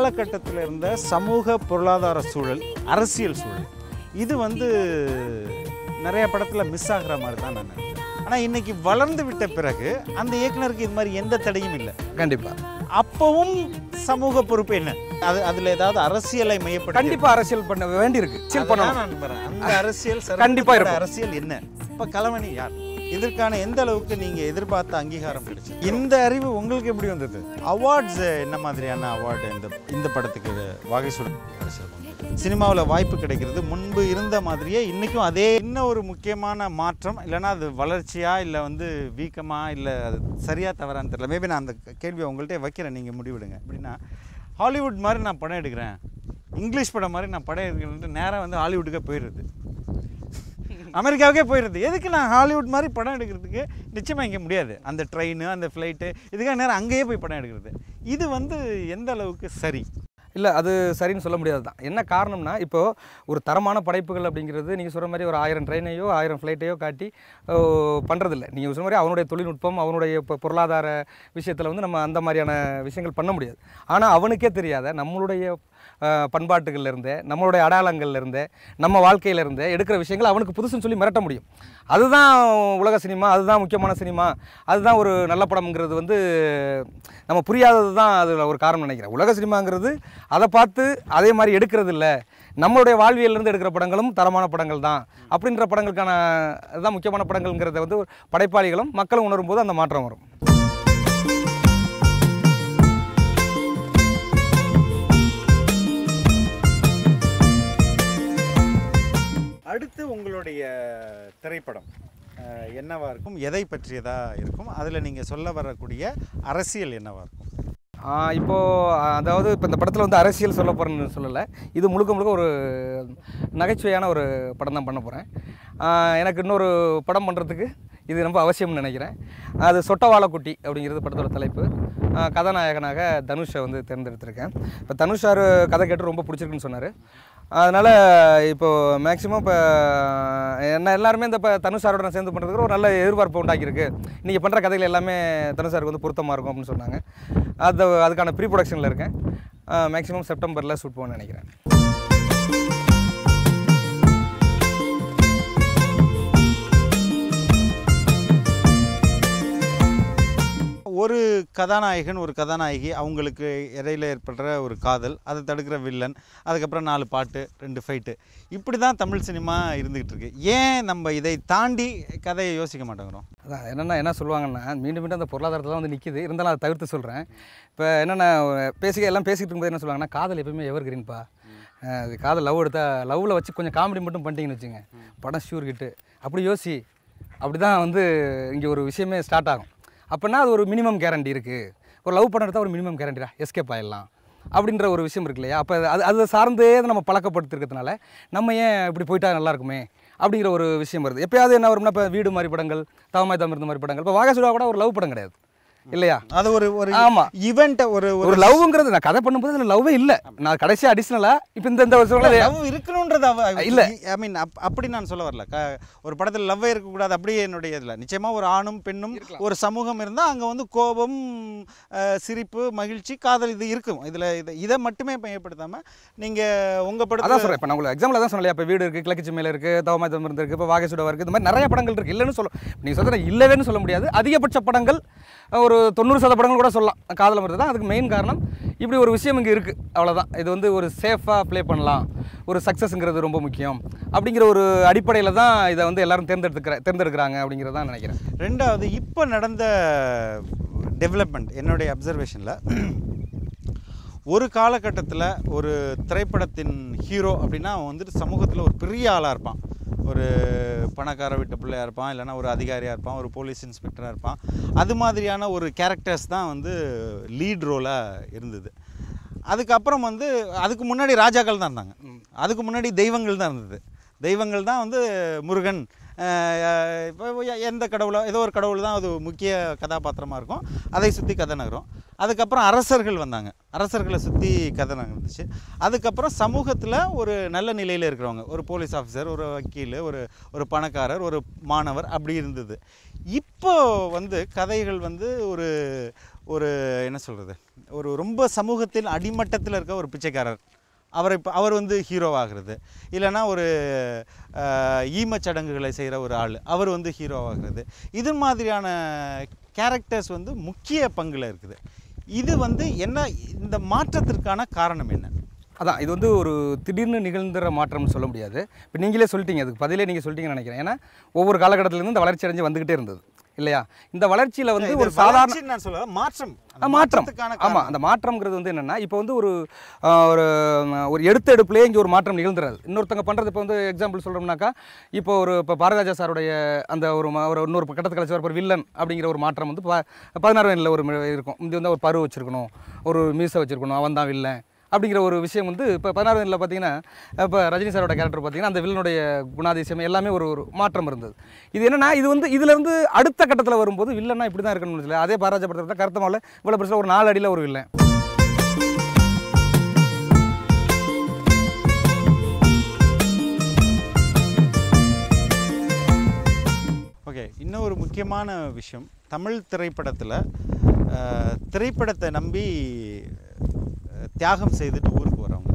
காலகட்டத்தில் இருந்த சமூக பொருளாதார சூழல் அரசியல் சூழல் இது வந்து நிறைய படத்தில் மிஸ் ஆகுற மாதிரி தான் நான் நினைக்கிறேன் ஆனால் இன்னைக்கு வளர்ந்து விட்ட பிறகு அந்த இயக்குனருக்கு இது மாதிரி எந்த தடையும் இல்லை கண்டிப்பாக அப்பவும் சமூக பொறுப்பு என்ன அது அதில் ஏதாவது அரசியலை மையப்பட்டு கண்டிப்பாக அரசியல் பண்ண வேண்டியிருக்கு அரசியல் பண்ணணும் நான் நம்புறேன். அந்த அரசியல் கண்டிப்பா சரவணனோட இருக்கும். அரசியல் என்ன இப்ப கலவணி யார் இதற்கான எந்த அளவுக்கு நீங்க எதிர்பார்த்த அங்கீகாரம் கிடைச்சு இந்த அறிவு உங்களுக்கு எப்படி வந்தது அவார்ட்ஸ் என்ன மாதிரியான அவார்டு இந்த இந்த படத்துக்கு வாகைசுடன் கிடைச்சிருக்கும் சினிமாவில் வாய்ப்பு கிடைக்கிறது முன்பு இருந்த மாதிரியே இன்றைக்கும் அதே இன்னும் ஒரு முக்கியமான மாற்றம் இல்லைன்னா அது வளர்ச்சியா இல்லை வந்து வீக்கமா இல்லை அது சரியா தவறான்னு தெரியல மேபி நான் அந்த கேள்வியை உங்கள்கிட்ட வைக்கிறேன் நீங்கள் முடிவிடுங்க எப்படின்னா ஹாலிவுட் மாதிரி நான் படம் எடுக்கிறேன் இங்கிலீஷ் படம் மாதிரி நான் படம் எடுக்கிறேன்ட்டு நேராக வந்து ஹாலிவுட்டுக்கே போயிடுது அமெரிக்காவுக்கே போயிடுது எதுக்கு நான் ஹாலிவுட் மாதிரி படம் எடுக்கிறதுக்கு நிச்சயமாக இங்கே முடியாது அந்த ட்ரெயின் அந்த ஃப்ளைட்டு இதுக்காக நேரம் அங்கேயே போய் படம் எடுக்கிறது இது வந்து எந்த அளவுக்கு சரி இல்லை அது சரின்னு சொல்ல முடியாது தான் என்ன காரணம்னா இப்போது ஒரு தரமான படைப்புகள் அப்படிங்கிறது நீங்கள் சொல்கிற மாதிரி ஒரு ஆயிரம் ட்ரெயினையோ ஆயிரம் ஃப்ளைட்டையோ காட்டி பண்ணுறதில்ல நீங்கள் சொல்ற மாதிரி அவனுடைய தொழில்நுட்பம் அவனுடைய இப்போ பொருளாதார விஷயத்தில் வந்து நம்ம அந்த மாதிரியான விஷயங்கள் பண்ண முடியாது ஆனால் அவனுக்கே தெரியாத நம்மளுடைய அஹ், பண்பாட்டுகள்ல இருந்தே நம்மளுடைய அடையாளங்கள்ல இருந்தே நம்ம வாழ்க்கையில இருந்தே எடுக்கிற விஷயங்கள் அவனுக்கு புதுசுன்னு சொல்லி மிரட்ட முடியும் அதுதான் உலக சினிமா அதுதான் முக்கியமான சினிமா அதுதான் ஒரு நல்ல படம்ங்கிறது வந்து நம்ம புரியாதது தான் அதில் ஒரு காரணம் நினைக்கிறேன் உலக சினிமாங்கிறது அதை பார்த்து அதே மாதிரி எடுக்கிறது இல்லை நம்மளுடைய வாழ்வியல்லேருந்து எடுக்கிற படங்களும் தரமான படங்கள் தான் அப்படின்ற படங்களுக்கான அதுதான் முக்கியமான படங்கள்ங்கிறத வந்து படைப்பாளிகளும் மக்களும் உணரும் போது அந்த மாற்றம் வரும் அடுத்து உங்களுடைய திரைப்படம் அஹ், என்னவா இருக்கும் எதை பற்றியதா இருக்கும் அதில் நீங்கள் சொல்ல வரக்கூடிய அரசியல் என்னவா இருக்கும் ஆஹ் இப்போ ஆஹ் அதாவது இப்போ இந்த படத்தில் வந்து அரசியல் சொல்ல போகிறேன்னு சொல்லலை இது முழுக்க முழுக்க ஒரு நகைச்சுவையான ஒரு படம் தான் பண்ண போகிறேன் எனக்கு இன்னொரு படம் பண்ணுறதுக்கு இது ரொம்ப அவசியம்னு நினைக்கிறேன் அது சொட்டவாழக்குட்டி அப்படிங்கிறது படத்தோட தலைப்பு ஆஹ் கதாநாயகனாக தனுஷை வந்து தேர்ந்தெடுத்திருக்கேன் இப்போ தனுஷ் சார் கதை கேட்டு ரொம்ப பிடிச்சிருக்குன்னு சொன்னார் அதனால் இப்போது மேக்ஸிமம் இப்போ என்ன எல்லாருமே இந்த இப்போ தனுஷ் சாரோட நான் சேர்ந்து பண்ணுறதுக்கு ஒரு நல்ல எதிர்பார்ப்பு உண்டாக்கியிருக்கு நீங்கள் பண்ணுற கதைகள் எல்லாமே தனுஷ் சாருக்கு வந்து பொருத்தமாக இருக்கும் அப்படின்னு சொன்னாங்க அது அதுக்கான ப்ரீ ப்ரொடக்ஷனில் இருக்கேன் மேக்ஸிமம் செப்டம்பரில் ஷூட் போகணும்னு நினைக்கிறேன் ஒரு கதாநாயகன் ஒரு கதாநாயகி அவங்களுக்கு இடையில ஏற்படுற ஒரு காதல் அதை தடுக்கிற வில்லன் அதுக்கப்புறம் நாலு பாட்டு ரெண்டு ஃபைட்டு இப்படி தான் தமிழ் சினிமா இருந்துகிட்டு இருக்கு ஏன் நம்ம இதை தாண்டி கதையை யோசிக்க மாட்டேங்கிறோம் அதான் என்னென்னா என்ன சொல்லுவாங்கன்னா மீண்டும் மீண்டும் அந்த பொருளாதாரத்தில் வந்து நிற்கிது இருந்தாலும் அதை தவிர்த்து சொல்கிறேன் இப்போ என்னென்ன பேசிக்க எல்லாம் பேசிக்கிட்டு இருக்கும்போது என்ன சொல்லுவாங்கன்னா காதல் எப்பயுமே எவர் கிரீன்ப்பா அது காதல் லவ் எடுத்தா லவ்வில் வச்சு கொஞ்சம் காமெடி மட்டும் பண்ணிட்டீங்கன்னு வச்சுங்க படம் ஷூர் கிட்டு அப்படி யோசி அப்படி தான் வந்து இங்கே ஒரு விஷயமே ஸ்டார்ட் ஆகும் அப்படின்னா அது ஒரு மினிமம் கேரண்டி இருக்குது ஒரு லவ் படம் எடுத்தால் ஒரு மினிமம் கேரண்டிடா எஸ்கேப் ஆயிடலாம் அப்படின்ற ஒரு விஷயம் இருக்கு இல்லையா அப்போ அது அதை சார்ந்தே நம்ம பழக்கப்படுத்திருக்கிறதுனால நம்ம ஏன் இப்படி போயிட்டா நல்லா இருக்குமே அப்படிங்கிற ஒரு விஷயம் வருது எப்பயாவது என்ன வரும்னா இப்போ வீடு மாதிரி படங்கள் தவமாய் தம் இருந்த மாதிரி படங்கள் இப்போ வாகசுடா கூட ஒரு லவ் படம் கிடையாது இல்லையா அது ஒரு ஒரு ஆமா. ஈவெண்ட்டை ஒரு ஒரு லவ்ங்கிறது நான் கதை பண்ணும்போது அதில் லவ்வே இல்லை நான் கடைசியாக அடிஷ்னலாக இப்போ இந்த இந்த வருஷம் லவ் இருக்கணுன்றது அவ இல்ல. ஐ மீன் அப்படி நான் சொல்ல வரல க ஒரு படத்தில் லவ்வே இருக்கக்கூடாது அப்படியே என்னுடைய இதில் நிச்சயமாக ஒரு ஆணும் பெண்ணும் ஒரு சமூகம் இருந்தால் அங்கே வந்து கோபம் அஹ், சிரிப்பு மகிழ்ச்சி காதல் இது இருக்கும் இதில் இதை இதை மட்டுமே பயன்படுத்தாமல் நீங்கள் உங்கள் அதான் படத்தில் சொல்கிறேன் இப்போ நான் உங்களுக்கு எக்ஸாம்பிள் தான் சொன்னலையா இப்போ வீடு இருக்குது கிழக்கு மேலே இருக்குது தவமாய் தம் இருந்து இருக்குது இப்போ வாகசுடா இருக்குது இந்த மாதிரி நிறைய படங்கள் இருக்குது இல்லைன்னு சொல்ல நீங்கள் சொல்கிற இல்லவேன்னு சொல்ல முடியாது அதிகபட்ச படங்கள் ஒரு தொண்ணூறு சத படங்கள் கூட சொல்லலாம் காதலம் வருது தான் அதுக்கு மெயின் காரணம் இப்படி ஒரு விஷயம் இங்கே இருக்குது அவ்வளோதான் இது வந்து ஒரு சேஃபாக ப்ளே பண்ணலாம் ஒரு சக்ஸஸ்ங்கிறது ரொம்ப முக்கியம் அப்படிங்கிற ஒரு அடிப்படையில் தான் இதை வந்து எல்லாரும் தேர்ந்தெடுத்துக்கிற தேர்ந்தெடுக்கிறாங்க அப்படிங்கிறத தான் நினைக்கிறேன் ரெண்டாவது இப்போ நடந்த டெவலப்மெண்ட் என்னுடைய அப்சர்வேஷனில் ஒரு காலகட்டத்தில் ஒரு திரைப்படத்தின் ஹீரோ அப்படின்னா அவன் வந்துட்டு சமூகத்தில் ஒரு பெரிய ஆளாக இருப்பான் ஒரு பணக்கார வீட்டு பிள்ளையாக இருப்பான் இல்லைன்னா ஒரு அதிகாரியாக இருப்பான் ஒரு போலீஸ் இன்ஸ்பெக்டராக இருப்பான் அது மாதிரியான ஒரு கேரக்டர்ஸ் தான் வந்து லீட் ரோலாக இருந்தது அதுக்கப்புறம் வந்து அதுக்கு முன்னாடி ராஜாக்கள் தான் இருந்தாங்க அதுக்கு முன்னாடி தெய்வங்கள் தான் இருந்தது தெய்வங்கள் தான் வந்து முருகன் அஹ் இப்போ எந்த கடவுளோ ஏதோ ஒரு கடவுள் தான் அது முக்கிய கதாபாத்திரமாக இருக்கும் அதை சுற்றி கதை நகரும் அதுக்கப்புறம் அரசர்கள் வந்தாங்க அரசர்களை சுற்றி கதை நகர்ந்துச்சு அதுக்கப்புறம் சமூகத்தில் ஒரு நல்ல நிலையில் இருக்கிறவங்க ஒரு போலீஸ் ஆஃபீஸர் ஒரு வக்கீல் ஒரு ஒரு பணக்காரர் ஒரு மாணவர் அப்படி இருந்தது இப்போ வந்து கதைகள் வந்து ஒரு ஒரு என்ன சொல்கிறது ஒரு ரொம்ப சமூகத்தில் அடிமட்டத்தில் இருக்க ஒரு பிச்சைக்காரர் அவர் இப்போ அவர் வந்து ஹீரோவாகிறது இல்லைன்னா ஒரு அஹ், ஈமச் சடங்குகளை செய்கிற ஒரு ஆள் அவர் வந்து ஹீரோவாகிறது இது மாதிரியான கேரக்டர்ஸ் வந்து முக்கிய பங்கில் இருக்குது இது வந்து என்ன இந்த மாற்றத்திற்கான காரணம் என்ன அதான் இது வந்து ஒரு திடீர்னு நிகழ்ந்துற மாற்றம்னு சொல்ல முடியாது இப்போ நீங்களே சொல்லிட்டீங்க அதுக்கு பதிலே நீங்கள் சொல்லிட்டீங்கன்னு நினைக்கிறேன் ஏன்னா ஒவ்வொரு காலகட்டத்திலேருந்து இந்த வளர்ச்சி அடைஞ்சு வந்துக்கிட்டே இருந்தது இல்லையா இந்த வளர்ச்சியில் வந்து இது ஒரு சாதாரண வளர்ச்சின்னு நான் சொல்ல மாற்றம் அந்த ஆ, மாற்றம் மாற்றத்துக்கான ஆமாம் காரணம். அந்த மாற்றம்ங்கிறது வந்து என்னென்னா இப்போ வந்து ஒரு ஆ, ஒரு ம், ஒரு எடுத்த எடுப்புலேயே இங்கே ஒரு மாற்றம் நிகழ்ந்துறாது இன்னொருத்தங்க பண்ணுறது இப்போ வந்து எக்ஸாம்பிள் சொல்கிறோம்னாக்கா இப்போ ஒரு இப்போ பாரதிராஜா சாருடைய அந்த ஒரு ம- ஒரு இன்னொரு கட்டத்து கழிச்சு ஒரு வில்லன் அப்படிங்கிற ஒரு மாற்றம் வந்து ப- பதினாறு வயதில் ஒரு மி- இருக்கும் இது வந்து ஒரு பரு வச்சிருக்கணும் ஒரு மீசை வச்சிருக்கணும் அவன் தான் வில்லன் அப்படிங்கிற ஒரு விஷயம் வந்து இப்போ பதினாறு வயதில் பார்த்தீங்கன்னா இப்போ ரஜினி சாரோட கேரக்டர் பார்த்தீங்கன்னா அந்த வில்லனுடைய குணாதிசயம் எல்லாமே ஒரு ஒரு மாற்றம் இருந்தது இது என்னன்னா இது வந்து இதுல இருந்து அடுத்த கட்டத்தில் வரும்போது வில்லன்னா இப்படி தான் இருக்கணும்னு சொல்லி அதே பாராஜா படத்தில் கருத்த மாவில் இவ்வளோ பெருசாக ஒரு நாலு அடியில் ஒரு வில்லன் ஓகே இன்னும் ஒரு முக்கியமான விஷயம் தமிழ் திரைப்படத்தில் திரைப்படத்தை நம்பி அஹ், தியாகம் செய்துட்டு ஊருக்கு வரவங்க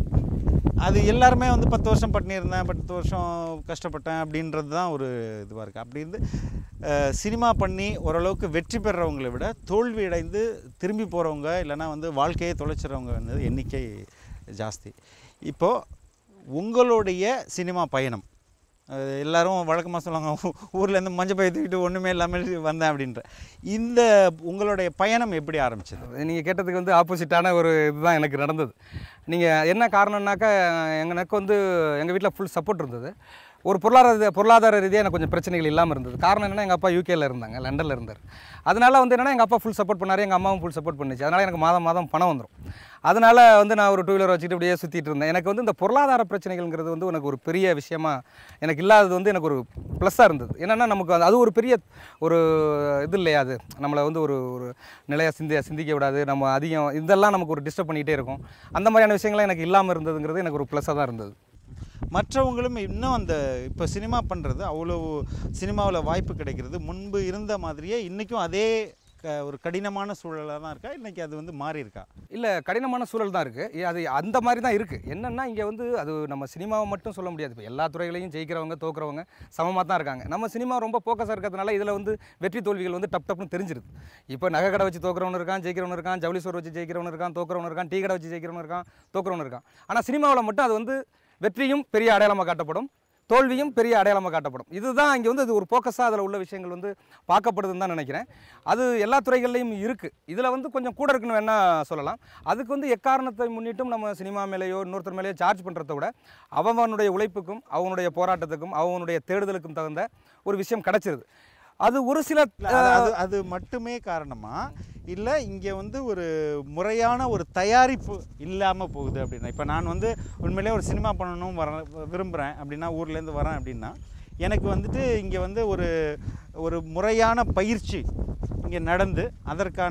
அது எல்லாருமே வந்து பத்து வருஷம் பண்ணியிருந்தேன் பத்து வருஷம் கஷ்டப்பட்டேன் அப்படின்றது தான் ஒரு இதுவாக இருக்குது அப்படி இருந்து அஹ், சினிமா பண்ணி ஓரளவுக்கு வெற்றி பெறுறவங்களை விட தோல்வி அடைந்து திரும்பி போகிறவங்க இல்லைன்னா வந்து வாழ்க்கையை தொலைச்சிறவங்க வந்து எண்ணிக்கை ஜாஸ்தி இப்போது உங்களுடைய சினிமா பயணம் அது எல்லாரும் வழக்கமாக சொல்லுவாங்க "ஊ- ஊர்லேருந்து மஞ்சள் பை தூக்கிட்டு ஒன்றுமே இல்லாமல் வந்தேன் அப்படின்ற இந்த உங்களுடைய பயணம் எப்படி ஆரம்பிச்சது நீங்கள் கேட்டதுக்கு வந்து ஆப்போசிட்டான ஒரு இதுதான் எனக்கு நடந்தது நீங்கள் என்ன காரணம்னாக்கா எனக்கு வந்து எங்கள் வீட்டில் ஃபுல் சப்போர்ட் இருந்தது ஒரு பொருளாதார பொருளாதார ரீதியாக எனக்கு கொஞ்சம் பிரச்சனைகள் இல்லாமல் இருந்தது காரணம் என்னன்னா எங்கள் அப்பா யூகேல இருந்தாங்க லண்டனில் இருந்தார் அதனால வந்து என்னன்னா எங்கள் அப்பா ஃபுல் சப்போர்ட் பண்ணார் எங்கள் அம்மாவும் ஃபுல் சப்போர்ட் பண்ணுச்சு அதனால் எனக்கு மாதம் மாதம் பணம் வந்துடும் அதனால் வந்து நான் ஒரு டூ வீலர் வச்சுட்டு இப்படியே சுற்றிட்டு இருந்தேன் எனக்கு வந்து இந்த பொருளாதார பிரச்சனைகள்ங்கிறது வந்து எனக்கு ஒரு பெரிய விஷயமா எனக்கு இல்லாதது வந்து எனக்கு ஒரு ப்ளஸ்ஸாக இருந்தது என்னென்னா நமக்கு அது- அது ஒரு பெரிய ஒரு இது இல்லையா அது நம்மளை வந்து ஒரு ஒரு நிலையாக சிந்தி சிந்திக்க விடாது நம்ம அதிகம் இதெல்லாம் நமக்கு ஒரு டிஸ்டர்ப் பண்ணிகிட்டே இருக்கும் அந்த மாதிரியான விஷயங்கள்லாம் எனக்கு இல்லாமல் இருந்ததுங்கிறது எனக்கு ஒரு ப்ளஸ்ஸாக தான் இருந்தது மற்றவங்களும் இன்னும் அந்த இப்போ சினிமா பண்ணுறது அவ்வளோ சினிமாவில் வாய்ப்பு கிடைக்கிறது முன்பு இருந்த மாதிரியே இன்றைக்கும் அதே க ஒரு கடினமான சூழலாக தான் இருக்கா இன்றைக்கி அது வந்து மாறி இருக்கா இல்லை கடினமான சூழல் தான் இருக்குது அது அந்த மாதிரி தான் இருக்குது என்னென்னா இங்கே வந்து அது நம்ம சினிமாவை மட்டும் சொல்ல முடியாது இப்போ எல்லா துறைகளையும் ஜெயிக்கிறவங்க தோக்குறவங்க சமமாக தான் இருக்காங்க நம்ம சினிமா ரொம்ப ஃபோக்கஸாக இருக்கிறதுனால இதில் வந்து வெற்றி தோல்விகள் வந்து டப் டப்னு தெரிஞ்சிருது இப்போ நகை கடை வச்சு தோக்குறவன் இருக்கான் ஜெயிக்கிறவன் இருக்கான் ஜவுளி ஸ்டோர் வச்சு ஜெயிக்கிறவன் இருக்கான் தோக்குறவன் இருக்கான் டீ கடை வச்சு ஜெயிக்கிறவன் இருக்கான் தோக்குறவன் இருக்கான் ஆனால் சினிமாவில் மட்டும் அது வந்து வெற்றியும் பெரிய அடையாளமாக காட்டப்படும் தோல்வியும் பெரிய அடையாளமாக காட்டப்படும் இதுதான் இங்கே வந்து அது ஒரு ஃபோக்கஸாக அதில் உள்ள விஷயங்கள் வந்து பார்க்கப்படுதுன்னு தான் நினைக்கிறேன் அது எல்லா துறைகள்லையும் இருக்குது இதில் வந்து கொஞ்சம் கூட இருக்குன்னு வேணால் சொல்லலாம் அதுக்கு வந்து எக்காரணத்தை முன்னிட்டும் நம்ம சினிமா மேலேயோ இன்னொருத்தர் மேலேயோ சார்ஜ் பண்ணுறத விட அவனுடைய உழைப்புக்கும் அவனுடைய போராட்டத்துக்கும் அவனுடைய தேடுதலுக்கும் தகுந்த ஒரு விஷயம் கிடச்சிருது அது ஒரு சில இல்ல, அது- அது அது மட்டுமே காரணமா இல்லை இங்கே வந்து ஒரு முறையான ஒரு தயாரிப்பு இல்லாமல் போகுது அப்படின்னா இப்போ நான் வந்து உண்மையிலே ஒரு சினிமா பண்ணணும் வர விரும்புகிறேன் அப்படின்னா ஊர்லேருந்து வரேன் அப்படின்னா எனக்கு வந்துட்டு இங்கே வந்து ஒரு ஒரு முறையான பயிற்சி இங்கே நடந்து அதற்கான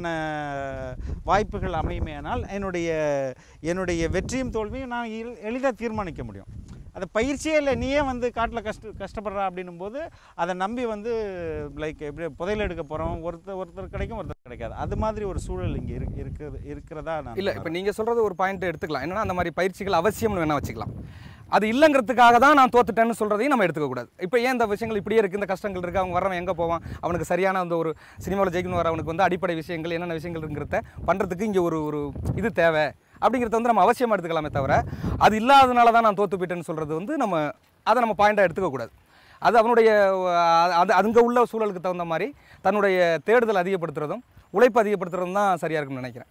வாய்ப்புகள் அமையுமேயானால் என்னுடைய என்னுடைய வெற்றியும் தோல்வியும் நான் எளிதாக தீர்மானிக்க முடியும் அது பயிற்சியே இல்லை நீயே வந்து காட்டில் கஷ்ட கஷ்டப்படுறா அப்படின்னும் போது அதை நம்பி வந்து லைக் எப்படி புதையல் எடுக்க போகிறோம் ஒருத்தர் ஒருத்தர் கிடைக்கும் ஒருத்தர் கிடைக்காது அது மாதிரி ஒரு சூழல் இங்கே இருக்கு இருக்கிறது இருக்கிறதா நான் இல்லை இப்போ நீங்கள் சொல்கிறது ஒரு பாயிண்ட் எடுத்துக்கலாம் என்னன்னா அந்த மாதிரி பயிற்சிகள் அவசியம்னு வேணால் வச்சுக்கலாம் அது இல்லைங்கிறதுக்காக தான் நான் தோத்துட்டேன்னு சொல்கிறதையும் நம்ம எடுத்துக்கக்கூடாது இப்போ ஏன் இந்த விஷயங்கள் இப்படியே இருக்குது இந்த கஷ்டங்கள் இருக்குது அவங்க வரவன் எங்கே போவான் அவனுக்கு சரியான அந்த ஒரு சினிமாவில் ஜெயிக்கணும் வரவனுக்கு வந்து அடிப்படை விஷயங்கள் என்னென்ன விஷயங்கள்ங்கிறத பண்ணுறதுக்கு இங்கே ஒரு ஒரு இது தேவை அப்படிங்கிறத வந்து நம்ம அவசியமாக எடுத்துக்கலாமே தவிர அது இல்லாதனால தான் நான் தோத்து போயிட்டேன்னு சொல்கிறது வந்து நம்ம அதை நம்ம பாயிண்டாக எடுத்துக்கக்கூடாது அது அவனுடைய அஹ், அது அங்கே உள்ள சூழலுக்கு தகுந்த மாதிரி தன்னுடைய தேடுதல் அதிகப்படுத்துறதும் உழைப்பு அதிகப்படுத்துறதும் தான் சரியாக இருக்கும்னு நினைக்கிறேன்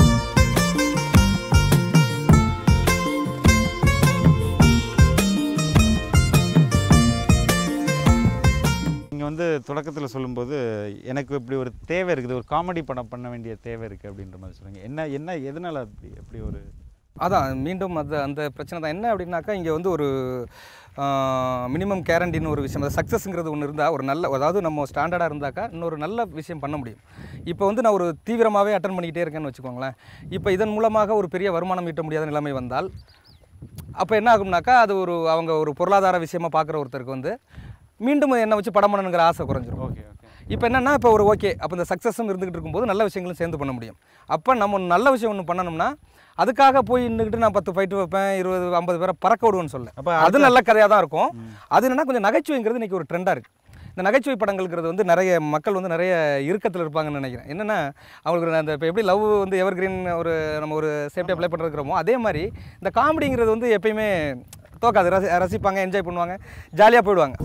நீங்கள் வந்து தொடக்கத்தில் சொல்லும்போது எனக்கு இப்படி ஒரு தேவை இருக்குது ஒரு காமெடி படம் பண்ண வேண்டிய தேவை இருக்குது அப்படின்ற மாதிரி சொல்லுங்க என்ன என்ன எதனால் அப்படி அப்படி ஒரு அதான் மீண்டும் அது அந்த பிரச்சனை தான் என்ன அப்படின்னாக்கா இங்கே வந்து ஒரு மினிமம் கேரண்டின்னு ஒரு விஷயம் அது சக்ஸஸ்ங்கிறது ஒன்று இருந்தால் ஒரு நல்ல அதாவது நம்ம ஸ்டாண்டர்டாக இருந்தாக்கா இன்னொரு நல்ல விஷயம் பண்ண முடியும் இப்போ வந்து நான் ஒரு தீவிரமாகவே அட்டன் பண்ணிக்கிட்டே இருக்கேன்னு வச்சுக்கோங்களேன் இப்போ இதன் மூலமாக ஒரு பெரிய வருமானம் ஈட்ட முடியாத நிலைமை வந்தால் அப்போ என்ன ஆகும்னாக்கா அது ஒரு அவங்க ஒரு பொருளாதார விஷயமா பார்க்குற ஒருத்தருக்கு வந்து மீண்டும் என்னை வச்சு படம் பண்ணணுங்கிற ஆசை குறைஞ்சிரும் ஓகே ஓகே இப்போ என்னென்னா இப்போ ஒரு ஓகே அப்போ இந்த சக்ஸஸும் இருந்துகிட்டு இருக்கும்போது நல்ல விஷயங்களும் சேர்ந்து பண்ண முடியும் அப்போ நம்ம ஒரு நல்ல விஷயம் ஒன்று பண்ணணும்னா அதுக்காக போய் நின்றுக்கிட்டு நான் பத்து ஃபைட்டு வைப்பேன் இருபது ஐம்பது பேரை பறக்க விடுவேன்னு சொல்ல அப்ப அது நல்ல கதையாக தான் இருக்கும் அது என்னன்னா கொஞ்சம் நகைச்சுவைங்கிறது இன்றைக்கி ஒரு ட்ரெண்டாக இருக்குது இந்த நகைச்சுவை படங்கள்ங்கிறது வந்து நிறைய மக்கள் வந்து நிறைய இறுக்கத்தில் இருப்பாங்கன்னு நினைக்கிறேன் என்னென்னா அவங்களுக்கு அந்த இப்போ எப்படி லவ் வந்து எவர் கிரீன் ஒரு நம்ம ஒரு சேஃப்டி அப்ளை பண்ணுறதுக்கிறோமோ அதே மாதிரி இந்த காமெடிங்கிறது வந்து எப்பயுமே தோக்காது ரசி ரசிப்பாங்க என்ஜாய் பண்ணுவாங்க ஜாலியாக போயிடுவாங்க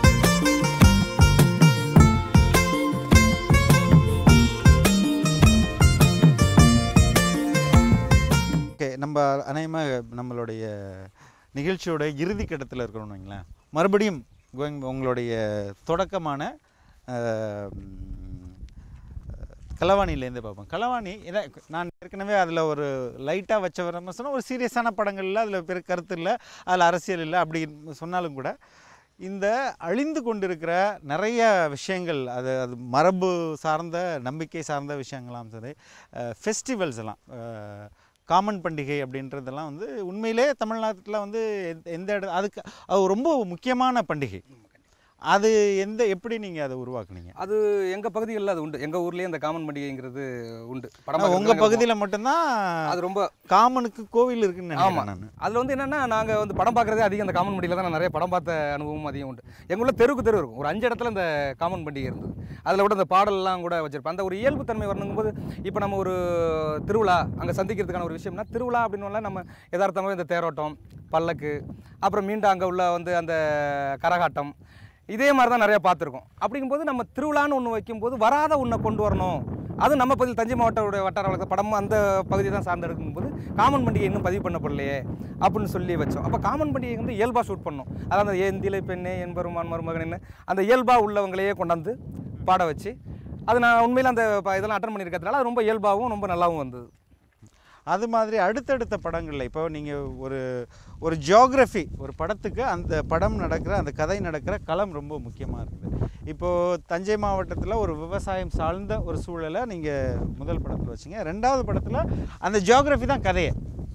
ஓகே நம்ம அநேகமாக நம்மளுடைய நிகழ்ச்சியோட இறுதி கட்டத்தில் இருக்கிறோம்னு வைங்களேன் மறுபடியும் கோயிங் உங்களுடைய தொடக்கமான அஹ், ம், களவாணிலேருந்து பார்ப்போம் களவாணி இதை நான் ஏற்கனவே அதில் ஒரு லைட்டாக வச்ச வர சொன்னால் ஒரு சீரியஸான படங்கள் இல்லை அதில் பெரிய கருத்து இல்லை அதில் அரசியல் இல்லை அப்படி சொன்னாலும் கூட இந்த அழிந்து கொண்டிருக்கிற நிறைய விஷயங்கள் அது அது மரபு சார்ந்த நம்பிக்கை சார்ந்த விஷயங்களாம் சரி ஃபெஸ்டிவல்ஸ் எல்லாம் அஹ், காமன் பண்டிகை அப்படின்றதெல்லாம் வந்து உண்மையிலே தமிழ்நாட்டில் வந்து எந்த- எந்த இட அதுக்கு அது ரொம்ப முக்கியமான பண்டிகை அது எந்த எப்படி நீங்கள் அதை உருவாக்குனீங்க அது எங்கள் பகுதிகளில் அது உண்டு எங்கள் ஊர்லேயே இந்த காமன் பண்டிகைங்கிறது உண்டு படம் உங்கள் பார்க்கறதுக்கு பகுதியில் மட்டும்தான் அது ரொம்ப காமனுக்கு கோவில் இருக்குன்னு ஆமா. நினைக்கிறேன் நான் அதில் வந்து என்னென்னா நாங்கள் வந்து படம் பார்க்குறதே அதிகம் அந்த காமன் பண்டிகையில் தான் நான் நிறைய படம் பார்த்த அனுபவம் அதிகம் உண்டு எங்களுள்ள தெருவுக்கு தெரு இருக்கும் ஒரு அஞ்சு இடத்துல இந்த காமன் பண்டிகை இருந்தது அதில் கூட இந்த பாடல்லாம் கூட வச்சிருப்பேன் அந்த ஒரு இயல்புத்தன்மை வரணுங்கும்போது இப்போ நம்ம ஒரு திருவிழா அங்கே சந்திக்கிறதுக்கான ஒரு விஷயம்னா திருவிழா அப்படின்னு நம்ம யதார்த்தமாக இந்த தேரோட்டம் பல்லக்கு அப்புறம் மீண்டும் அங்கே உள்ள வந்து அந்த கரகாட்டம் இதே மாதிரி தான் நிறையா பார்த்துருக்கோம் அப்படிங்கும்போது நம்ம திருவிழான்னு ஒன்று வைக்கும்போது வராத ஒன்றை கொண்டு வரணும் அது நம்ம பகுதியில் தஞ்சை மாவட்டோட வட்டார வழக்கு படம் அந்த பகுதி தான் சார்ந்து இருக்கும்போது காமன் பண்டிகை இன்னும் பதிவு பண்ணப்படலையே அப்படின்னு சொல்லி வச்சோம் அப்போ காமன் பண்டிகை வந்து இயல்பாக ஷூட் பண்ணோம் அதாவது அந்த ஏந்திலை பெண்ணே என்பருமான் மருமகன்னு அந்த இயல்பாக உள்ளவங்களையே கொண்டாந்து பாட வச்சு அது நான் உண்மையில் அந்த ப- இதெல்லாம் அட்டன் பண்ணியிருக்கிறதுனால அது ரொம்ப இயல்பாகவும் ரொம்ப நல்லாவும் வந்தது அது மாதிரி அடுத்தடுத்த படங்களில் இப்போ நீங்கள் ஒரு ஒரு ஜியோகிரஃபி ஒரு படத்துக்கு அந்த படம் நடக்கிற அந்த கதை நடக்கிற களம் ரொம்ப முக்கியமாக இருக்குது இப்போது தஞ்சை மாவட்டத்தில் ஒரு விவசாயம் சார்ந்த ஒரு சூழலை நீங்கள் முதல் படத்தில் வச்சிங்க ரெண்டாவது படத்தில் அந்த ஜியோகிரஃபி தான் கதையை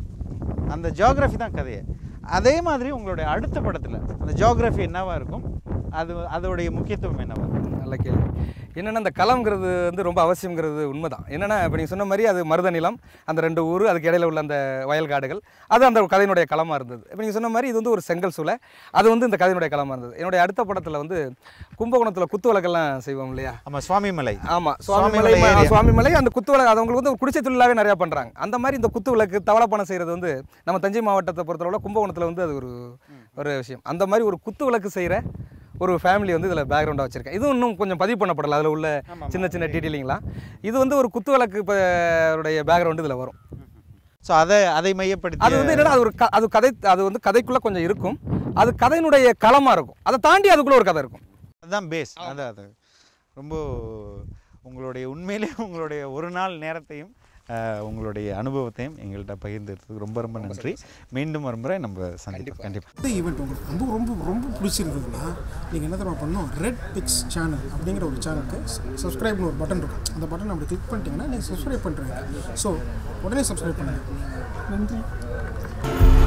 அந்த ஜியோகிரஃபி தான் கதையை அதே மாதிரி உங்களுடைய அடுத்த படத்தில் அந்த ஜியோகிரஃபி என்னவா இருக்கும் அது அதோடைய முக்கியத்துவம் என்னவா இருக்கும் நல்ல கேள்வி என்னென்னா அந்த களம்ங்கிறது வந்து ரொம்ப அவசியங்கிறது உண்மைதான் என்னென்னா இப்போ நீங்கள் சொன்ன மாதிரி அது மருத நிலம் அந்த ரெண்டு ஊர் அதுக்கு இடையில உள்ள அந்த வயல் காடுகள் அது அந்த கதையினுடைய களமாக இருந்தது இப்போ நீங்கள் சொன்ன மாதிரி இது வந்து ஒரு செங்கல் சூளை அது வந்து இந்த கதையினுடைய களமாக இருந்தது என்னுடைய அடுத்த படத்தில் வந்து கும்பகோணத்தில் குத்து விளக்கெல்லாம் செய்வோம் இல்லையா ஆமாம் சுவாமிமலை ஆமாம் சுவாமிமலை சுவாமிமலை area. சுவாமிமலை அந்த குத்து விளக்கு அது அவங்களுக்கு வந்து ஒரு குடிசை தொழிலாகவே நிறையா பண்ணுறாங்க அந்த மாதிரி இந்த குத்து விளக்கு தவளப்பணம் செய்கிறது வந்து நம்ம தஞ்சை மாவட்டத்தை பொறுத்தளவில் கும்பகோணத்தில் வந்து அது ஒரு ஒரு விஷயம் அந்த மாதிரி ஒரு குத்து விளக்கு செய்கிற ஒரு ஃபேமிலி வந்து இதில் பேக்ரவுண்டாக வச்சுருக்கேன் இதுவும் இன்னும் கொஞ்சம் பதிவு பண்ணப்படல அதில் உள்ள சின்ன சின்ன டீட்டெயிலிங்லாம் இது வந்து ஒரு குத்து விளக்கு இப்போ உடைய பேக்ரவுண்டு இதில் வரும் ஸோ அதை அதை மையப்படுத்தி அது வந்து என்னன்னா அது ஒரு க- அது கதை அது வந்து கதைக்குள்ளே கொஞ்சம் இருக்கும் அது கதையினுடைய களமாக இருக்கும் அதை தாண்டி அதுக்குள்ளே ஒரு கதை இருக்கும் அதுதான் பேஸ் அதான் அது ரொம்ப உங்களுடைய உண்மையிலே உங்களுடைய ஒரு நாள் நேரத்தையும் அஹ், உங்களுடைய அனுபவத்தையும் எங்கள்கிட்ட பகிர்ந்ததுக்கு ரொம்ப ரொம்ப நன்றி மீண்டும் ஒரு முறை நம்ம சந்திப்போம் கண்டிப்பாக இந்த ஈவெண்ட் உங்களுக்கு ரொம்ப ரொம்ப ரொம்ப பிடிச்சிருந்ததுன்னா நீங்கள் என்ன தெரியுமா பண்ணணும் ரெட் பிக்ஸ் சேனல் அப்படிங்கிற ஒரு சேனலுக்கு சப்ஸ்கிரைப்னு ஒரு பட்டன் இருக்கும் அந்த பட்டன் அப்படி கிளிக் பண்ணிட்டீங்கன்னா நீங்கள் சப்ஸ்கிரைப் பண்ணுறீங்க ஸோ உடனே சப்ஸ்கிரைப் பண்ணுங்கள் நன்றி